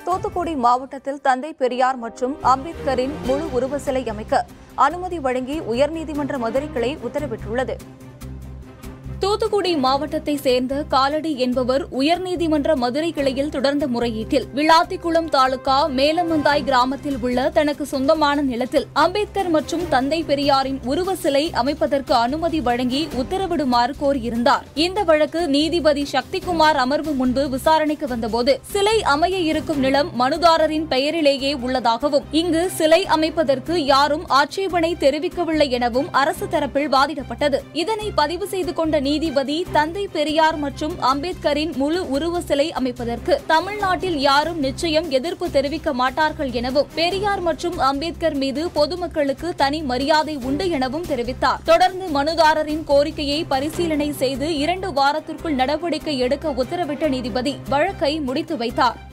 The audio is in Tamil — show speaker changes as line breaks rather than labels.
தூத்துக்குடி மாவட்டத்தில் தந்தை பெரியார் மற்றும் அம்பேத்கரின் முழு உருவ சிலை அமைக்க அனுமதி வழங்கி உயர்நீதிமன்ற மதுரை கிளை உத்தரவிட்டுள்ளது தூத்துக்குடி மாவட்டத்தை சேர்ந்த காலடி என்பவர் உயர்நீதிமன்ற மதுரை கிளையில் தொடர்ந்த முறையீட்டில் விளாத்திக்குளம் தாலுகா மேலமந்தாய் கிராமத்தில் உள்ள தனக்கு சொந்தமான நிலத்தில் அம்பேத்கர் மற்றும் தந்தை பெரியாரின் உருவ சிலை அமைப்பதற்கு அனுமதி வழங்கி உத்தரவிடுமாறு கோரியிருந்தார் இந்த வழக்கு நீதிபதி சக்திகுமார் அமர்வு முன்பு விசாரணைக்கு வந்தபோது சிலை அமைய இருக்கும் நிலம் மனுதாரரின் பெயரிலேயே உள்ளதாகவும் இங்கு சிலை அமைப்பதற்கு யாரும் ஆட்சேபனை தெரிவிக்கவில்லை எனவும் அரசு தரப்பில் வாதிடப்பட்டது இதனை பதிவு செய்து கொண்ட நீதிபதி தந்தை பெரியார் மற்றும் அம்பேத்கரின் முழு உருவ சிலை அமைப்பதற்கு தமிழ்நாட்டில் யாரும் நிச்சயம் எதிர்ப்பு தெரிவிக்க மாட்டார்கள் எனவும் பெரியார் மற்றும் அம்பேத்கர் மீது பொதுமக்களுக்கு தனி மரியாதை உண்டு எனவும் தெரிவித்தார் தொடர்ந்து மனுதாரரின் கோரிக்கையை பரிசீலனை செய்து இரண்டு வாரத்திற்குள் நடவடிக்கை எடுக்க உத்தரவிட்ட நீதிபதி வழக்கை முடித்து வைத்தார்